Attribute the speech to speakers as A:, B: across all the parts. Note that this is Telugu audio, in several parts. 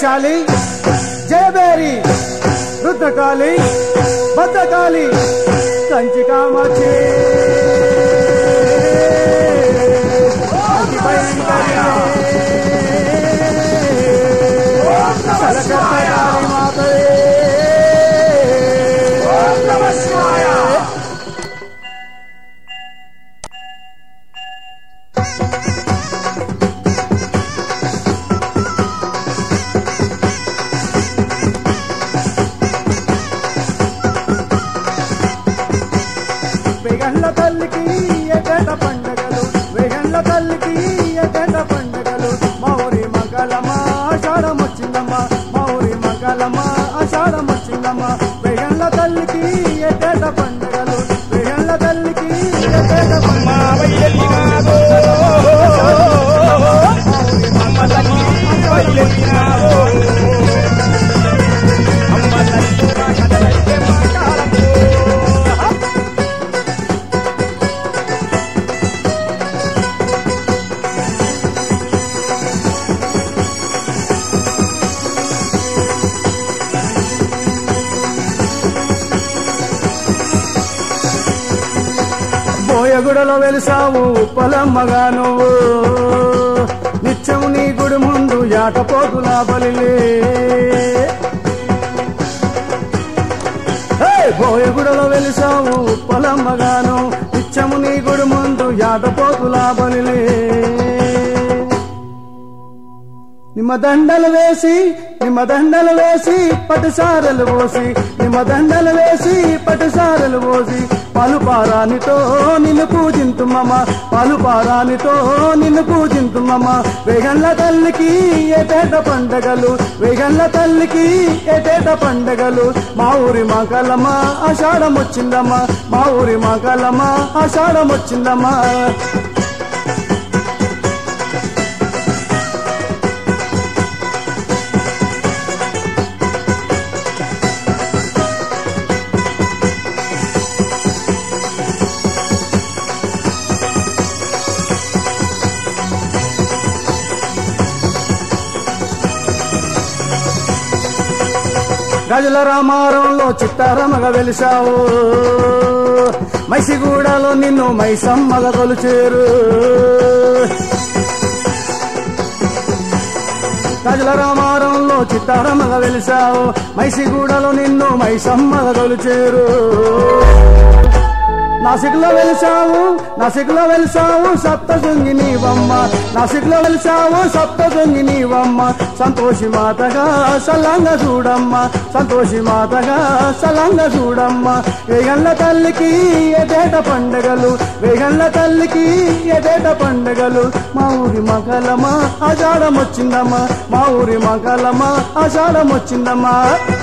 A: జయశాలి జయబేరి రుద్రకాళి భద్రకాళి కంచి కామాక్షి అతి భయంకరి కలకత్తారి మాతయే వేగండ్ల తల్లికి ఎగట పండగలు వేగండ్ల తల్లికి ఎగట పండగలు మౌరి మగలమా ఆషాఢం వచ్చిందమ్మా మౌరి మగలమా ఆషాఢం వచ్చిందమ్మా వేగండ్ల తల్లికి ఎగట పండగలు వేగండ్ల తల్లికి ఎగట బోయగుడలో వెలిసావు ఉప్పలమ్మగా నువ్వు నిత్యము నీ గుడి ముందు యాటపోతులా బలిలే హే! బోయగుడలో వెలిసావు ఉప్పలమ్మగాను నిత్యము నీ గుడి ముందు యాటపోతులా బలిలే నిమ్మ దండలు వేసి నిమ్మ దండలు వేసి పట్టుసారలు పోసి నిమ్మ దండలు వేసి పట్టుసారలు పోసి పాలు పారానితో నిన్ను పూజింతుమమ్మ పాలు పారానితో నిన్ను పూజింతుమమ్మ వేగండ్ల తల్లికి ఏటేట పండగలు వేగండ్ల తల్లికి ఏటేట పండగలు మా ఊరి మగలమ్మ ఆషాఢం వచ్చిందమ్మా మా ఊరి మగలమ్మ ఆషాఢం వచ్చిందమ్మా గజల రామారంలో చిత్తారమగ వెలిసావు మైసిగూడలో నిన్ను మైసమ్మగ కొలుచేరు గజల రామారంలో చిత్తారమగ వెలిసావు మైసిగూడలో నిన్ను మైసమ్మగ కొలుచేరు నాసిక్లో వెలిసావు నాసిక్లో వెలిసావు సప్తశృంగి నీవమ్మ నాసిక్లో వెలిసావు సప్తశృంగి నీవమ్మ సంతోషి మాతగా సలంగ చూడమ్మ సంతోషి మాతగా సలంగ చూడమ్మ వేగండ్ల తల్లికి ఎదేట పండగలు వేగండ్ల తల్లికి ఎదేట పండగలు మా ఊరి మగలమా ఆషాఢం వచ్చిందమ్మా మా ఊరి మగలమా ఆషాఢం వచ్చిందమ్మా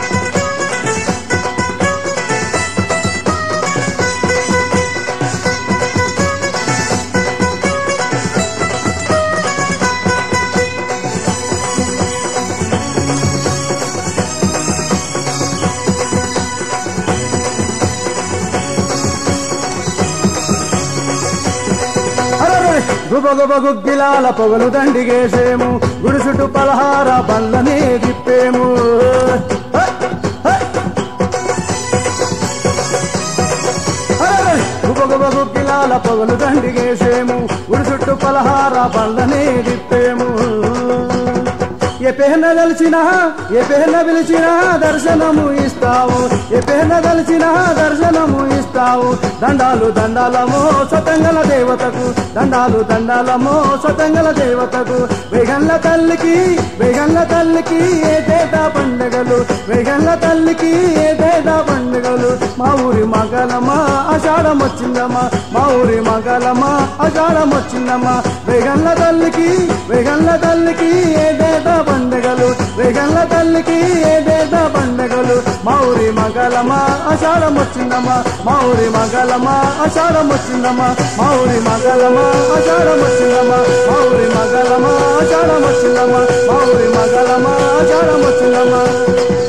A: అరరే గుబ గుబ గుగ్గిలాల పొగలు దండిగేసేము గుడి చుట్టూ పలహార బండ్లనే తిప్పేము హ! హ! అరరే గుబ గుబ గుగ్గిలాల పొగలు దండిగేసేము గుడి చుట్టూ పలహార బండ్లనే తిప్పేము ఏ పేన తెలిసినా ఏ పేన పిలిచినా దర్శనము ఇస్తావు ఏ పేన తెలిసినా దర్శనము ఇస్తావు దండాలు దండాలమో సతంగల దేవతకు దండాలు దండాలమో సతంగల దేవతకు వేగంల తల్లికి వేగంల తల్లికి ఏ తేట పండగలు వేగంల తల్లికి ఏ తేట పండుగలు మా ఊరి మగలమా ఆషాఢం వచ్చిందమ్మా మా ఊరి మగలమా ఆషాఢం వచ్చిందమ్మా వేగంల తల్లికి వేగంల తల్లికి ఏ తేట పండుగలు వేగంల తల్లికి ఏ తేట పండుగలు మా ఊరి మగలమా ఆషాఢం వచ్చిందమ్మా మా ఊరి మగలమా ఆషాఢం వచ్చిందమ్మా మా ఊరి మగలమా ఆషాఢం వచ్చిందమ్మా మా ఊరి మగలమా ఆషాఢం వచ్చిందమ్మా మా ఊరి మగలమా ఆషాఢం వచ్చిందమ్మా